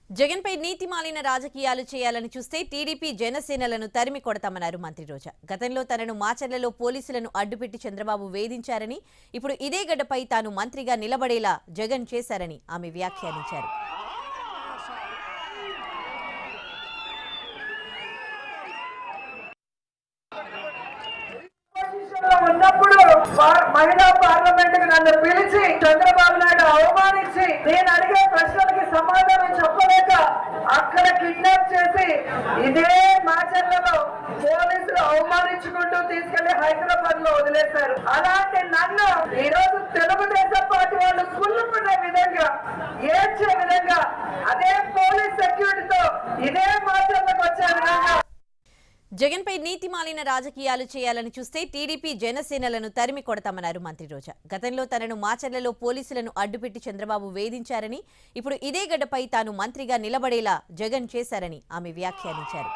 జగన్పై నీతి మాలిన రాజకీయాలు చేయాలని చూస్తే టీడీపీ జనసేనలను తరిమి కొడతామన్నారు మంత్రి రోజా గతంలో తనను మాచర్లలో పోలీసులను అడ్డుపెట్టి చంద్రబాబు వేధించారని ఇప్పుడు ఇదే గడ్డపై తాను మంత్రిగా నిలబడేలా జగన్ చేశారని ఆమె వ్యాఖ్యానించారు పొజిషన్లో ఉన్నప్పుడు పా- మహిళా పార్లమెంట్ కి నన్ను పిలిచి చంద్రబాబు నాయుడు అవమానించి నేను అడిగే ప్రశ్నలకి సమాధానం చెప్పలేక అక్కడ కిడ్నాప్ చేసి ఇదే మాచర్లలో పోలీసులు అవమానించుకుంటూ తీసుకెళ్లి హైదరాబాద్ లో వదిలేశారు అలాంటి నన్ను ఈ రోజు తెలుగుదేశం పార్టీ వాళ్ళు కుళ్ళుకునే విధంగా ఏడ్చే విధంగా అదే పోలీస్ సెక్యూరిటీతో ఇదే మాచర్లకు వచ్చే విధంగా జగన్పై నీతి మాలిన రాజకీయాలు చేయాలని చూస్తే టీడీపీ జనసేనలను తరిమి కొడతామన్నారు మంత్రి రోజా గతంలో తనను మాచర్లలో పోలీసులను అడ్డుపెట్టి చంద్రబాబు వేధించారని ఇప్పుడు ఇదే గడ్డపై తాను మంత్రిగా నిలబడేలా జగన్ చేశారని ఆమె వ్యాఖ్యానించారు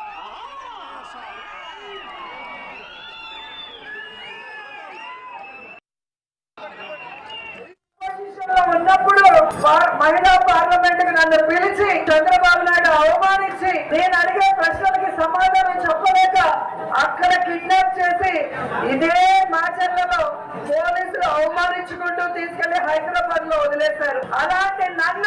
పొజిషన్లో ఉన్నప్పుడు పా- మహిళా పార్లమెంట్ కి నన్ను పిలిచి చంద్రబాబు నాయుడు అవమానించి నేను అడిగే ప్రశ్నలకి సమాధానం చెప్పలేక అక్కడ కిడ్నాప్ చేసి ఇదే మాచర్లలో పోలీసులు అవమానించుకుంటూ తీసుకెళ్లి హైదరాబాద్ లో వదిలేశారు అలాంటి నన్ను